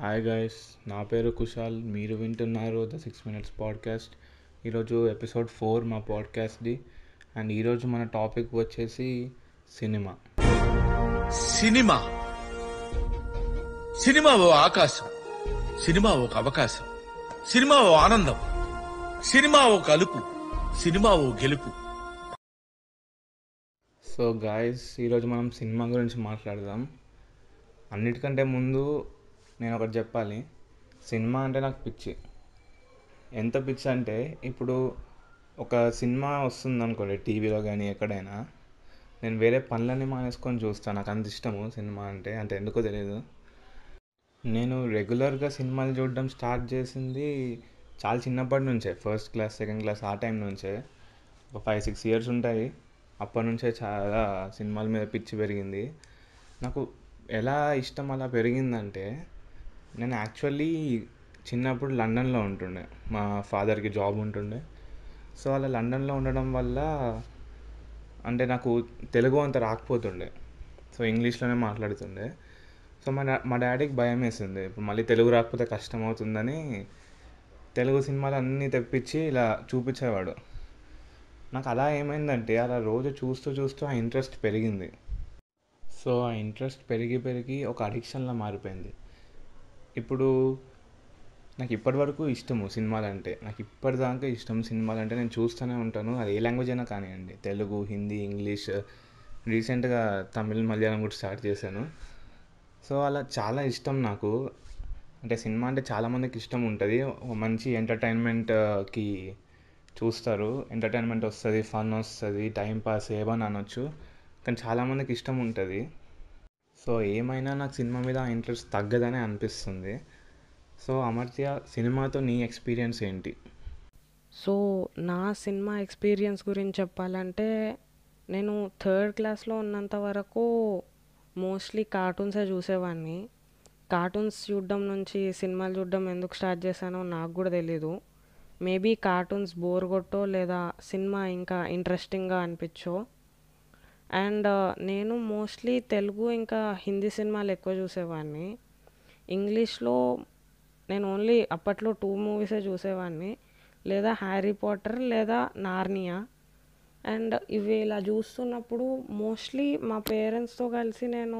hi guys నా పేరు కుశాల్ మీరు వింటున్నారు ద సిక్స్ మినిట్స్ పాడ్కాస్ట్ ఈరోజు ఎపిసోడ్ ఫోర్ మా పాడ్కాస్ట్ది అండ్ ఈరోజు మన టాపిక్ వచ్చేసి సినిమా సినిమా సినిమా ఓ ఆకాశం సినిమా ఒక అవకాశం సినిమా ఓ ఆనందం సినిమా ఓ కలుపు సినిమా ఓ గెలుపు సో గాయస్ ఈరోజు మనం సినిమా గురించి మాట్లాడదాం అన్నిటికంటే ముందు నేను ఒకటి చెప్పాలి సినిమా అంటే నాకు పిచ్చి ఎంత పిచ్చి అంటే ఇప్పుడు ఒక సినిమా వస్తుంది అనుకోండి టీవీలో కానీ ఎక్కడైనా నేను వేరే పనులన్నీ మానేసుకొని చూస్తాను నాకు అంత ఇష్టము సినిమా అంటే అంటే ఎందుకో తెలియదు నేను రెగ్యులర్గా సినిమాలు చూడడం స్టార్ట్ చేసింది చాలా చిన్నప్పటి నుంచే ఫస్ట్ క్లాస్ సెకండ్ క్లాస్ ఆ టైం నుంచే ఒక ఫైవ్ సిక్స్ ఇయర్స్ ఉంటాయి అప్పటి నుంచే చాలా సినిమాల మీద పిచ్చి పెరిగింది నాకు ఎలా ఇష్టం అలా పెరిగిందంటే నేను యాక్చువల్లీ చిన్నప్పుడు లండన్లో ఉంటుండే మా ఫాదర్కి జాబ్ ఉంటుండే సో అలా లండన్లో ఉండడం వల్ల అంటే నాకు తెలుగు అంత రాకపోతుండే సో ఇంగ్లీష్లోనే మాట్లాడుతుండే సో మా డా మా డాడీకి భయం వేసింది ఇప్పుడు మళ్ళీ తెలుగు రాకపోతే కష్టం అవుతుందని తెలుగు సినిమాలు అన్నీ తెప్పించి ఇలా చూపించేవాడు నాకు అలా ఏమైందంటే అలా రోజు చూస్తూ చూస్తూ ఆ ఇంట్రెస్ట్ పెరిగింది సో ఆ ఇంట్రెస్ట్ పెరిగి పెరిగి ఒక అడిక్షన్లా మారిపోయింది ఇప్పుడు నాకు ఇప్పటి వరకు ఇష్టము సినిమాలు అంటే నాకు ఇప్పటిదాకా ఇష్టం సినిమాలు అంటే నేను చూస్తూనే ఉంటాను అది ఏ లాంగ్వేజ్ అయినా కానివ్వండి తెలుగు హిందీ ఇంగ్లీష్ రీసెంట్గా తమిళ్ మలయాళం కూడా స్టార్ట్ చేశాను సో అలా చాలా ఇష్టం నాకు అంటే సినిమా అంటే చాలామందికి ఇష్టం ఉంటుంది ఒక మంచి ఎంటర్టైన్మెంట్కి చూస్తారు ఎంటర్టైన్మెంట్ వస్తుంది ఫన్ వస్తుంది టైం పాస్ ఏమని అనొచ్చు కానీ చాలామందికి ఇష్టం ఉంటుంది సో ఏమైనా నాకు సినిమా మీద ఇంట్రెస్ట్ తగ్గదనే అనిపిస్తుంది సో అమర్త్య సినిమాతో నీ ఎక్స్పీరియన్స్ ఏంటి సో నా సినిమా ఎక్స్పీరియన్స్ గురించి చెప్పాలంటే నేను థర్డ్ క్లాస్లో ఉన్నంత వరకు మోస్ట్లీ కార్టూన్సే చూసేవాడిని కార్టూన్స్ చూడడం నుంచి సినిమాలు చూడడం ఎందుకు స్టార్ట్ చేశానో నాకు కూడా తెలీదు మేబీ కార్టూన్స్ బోర్ కొట్టో లేదా సినిమా ఇంకా ఇంట్రెస్టింగ్గా అనిపించో అండ్ నేను మోస్ట్లీ తెలుగు ఇంకా హిందీ సినిమాలు ఎక్కువ చూసేవాడిని ఇంగ్లీష్లో నేను ఓన్లీ అప్పట్లో టూ మూవీసే చూసేవాడిని లేదా హ్యారీ పాటర్ లేదా నార్నియా అండ్ ఇవి ఇలా చూస్తున్నప్పుడు మోస్ట్లీ మా పేరెంట్స్తో కలిసి నేను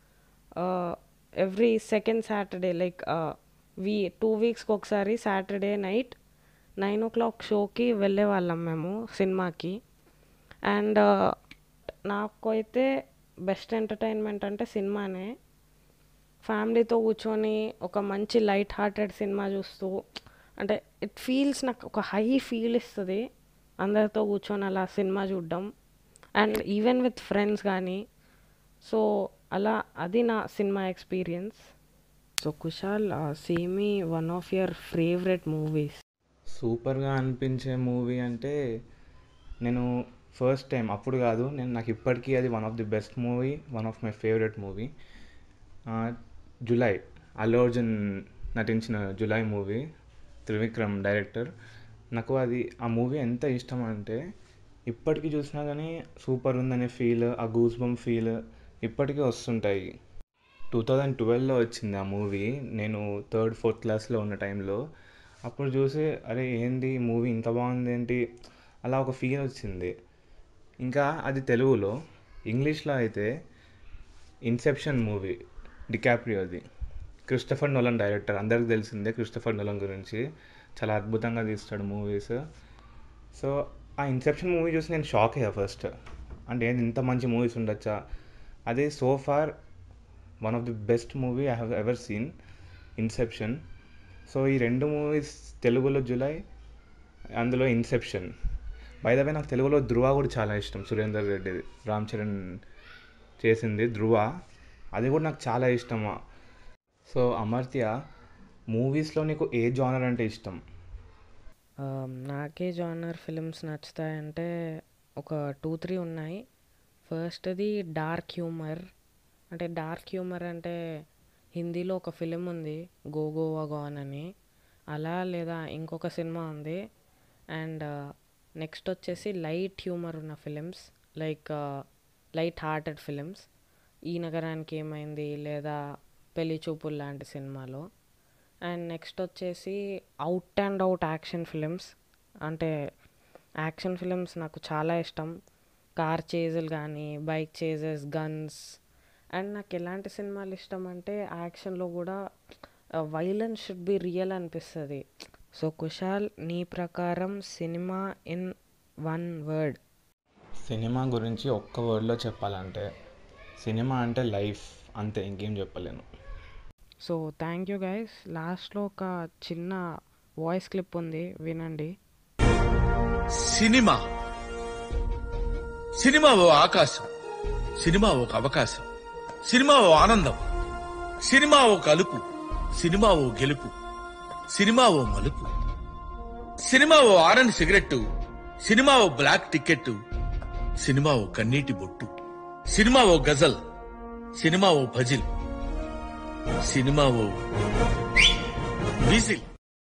every second Saturday like we two వీక్స్కి ఒకసారి Saturday night nine o'clock షోకి వెళ్ళే వాళ్ళం మేము సినిమాకి అండ్ నాకు అయితే బెస్ట్ ఎంటర్టైన్మెంట్ అంటే సినిమానే ఫ్యామిలీతో కూర్చొని ఒక మంచి లైట్ హార్టెడ్ సినిమా చూస్తూ అంటే ఇట్ ఫీల్స్ నాకు ఒక హై ఫీల్ ఇస్తుంది అందరితో కూర్చొని అలా సినిమా చూడడం అండ్ ఈవెన్ విత్ ఫ్రెండ్స్ కానీ సో అలా అది నా cinema experience so Kushal say me one of your favourite movies సూపర్గా అనిపించే మూవీ అంటే నేను ఫస్ట్ టైం అప్పుడు కాదు నేను నాకు ఇప్పటికీ అది one of the best movie one of my favourite movie Julayi Allu Arjun నటించిన జులై మూవీ త్రివిక్రమ్ డైరెక్టర్ నాకు అది ఆ మూవీ ఎంత ఇష్టం అంటే ఇప్పటికీ చూసినా కానీ సూపర్ ఉందనే ఫీల్ ఆ గూస్ బమ్ ఫీల్ ఇప్పటికీ వస్తుంటాయి టూ థౌజండ్ ట్వెల్వ్లో వచ్చింది ఆ మూవీ నేను థర్డ్ ఫోర్త్ క్లాస్లో ఉన్న టైంలో అప్పుడు చూసి అరే ఏంది ఈ మూవీ ఇంత బాగుంది ఏంటి అలా ఒక ఫీల్ వచ్చింది ఇంకా అది తెలుగులో ఇంగ్లీష్లో అయితే ఇన్సెప్షన్ మూవీ డికాప్రియోది క్రిస్టఫర్ నోలన్ డైరెక్టర్ అందరికి తెలిసిందే క్రిస్టఫర్ నోలన్ గురించి చాలా అద్భుతంగా తీస్తాడు మూవీస్ సో ఆ ఇన్సెప్షన్ మూవీ చూసి నేను షాక్ అయ్యా ఫస్ట్ అంటే ఏంది ఇంత మంచి మూవీస్ ఉండొచ్చా అది so far one of the best movie I have ever seen Inception so ఈ రెండు మూవీస్ తెలుగులో జులై అందులో ఇన్సెప్షన్ బై ద వే నాకు తెలుగులో ధృవ కూడా చాలా ఇష్టం సురేందర్ రెడ్డి రామ్ చరణ్ చేసింది ధృవ అది కూడా నాకు చాలా ఇష్టం సో అమర్త్య మూవీస్లో నీకు ఏ జానర్ అంటే ఇష్టం నాకే జానర్ ఫిలిమ్స్ నచ్చుతాయంటే ఒక టూ త్రీ ఉన్నాయి ఫస్ట్ది డార్క్ హ్యూమర్ అంటే డార్క్ హ్యూమర్ అంటే హిందీలో ఒక ఫిలిం ఉంది గో గోవా గాన్ అని అలా లేదా ఇంకొక సినిమా ఉంది అండ్ నెక్స్ట్ వచ్చేసి లైట్ హ్యూమర్ ఉన్న films like light hearted films Ee Nagaraniki Emaindi లేదా పెళ్లి చూపులు లాంటి సినిమాలో అండ్ నెక్స్ట్ వచ్చేసి out and out action films అంటే యాక్షన్ ఫిలిమ్స్ నాకు చాలా ఇష్టం కార్ చేజులు కానీ బైక్ చేజెస్ గన్స్ అండ్ నాకు ఎలాంటి సినిమాలు ఇష్టం అంటే యాక్షన్లో కూడా వైలెన్స్ షుడ్ బి రియల్ అనిపిస్తుంది సో కుషాల్ నీ ప్రకారం cinema in one word cinema గురించి ఒక్క వర్డ్లో చెప్పాలంటే సినిమా అంటే లైఫ్ అంతే ఇంకేం చెప్పలేను సో థ్యాంక్ యూ గైస్ లాస్ట్లో ఒక చిన్న వాయిస్ క్లిప్ ఉంది వినండి సినిమా సినిమా ఓ ఆకాశం సినిమా ఒక అవకాశం సినిమా ఓ ఆనందం సినిమా ఓ కలుపు సినిమా ఓ గెలుపు సినిమా ఓ మలుపు సినిమా ఓ ఆరెంజ్ సిగరెట్టు సినిమా ఓ బ్లాక్ టికెట్ సినిమా ఓ కన్నీటి బొట్టు సినిమా ఓ గజల్ సినిమా ఓ భజిల్ సినిమా ఓ విజిల్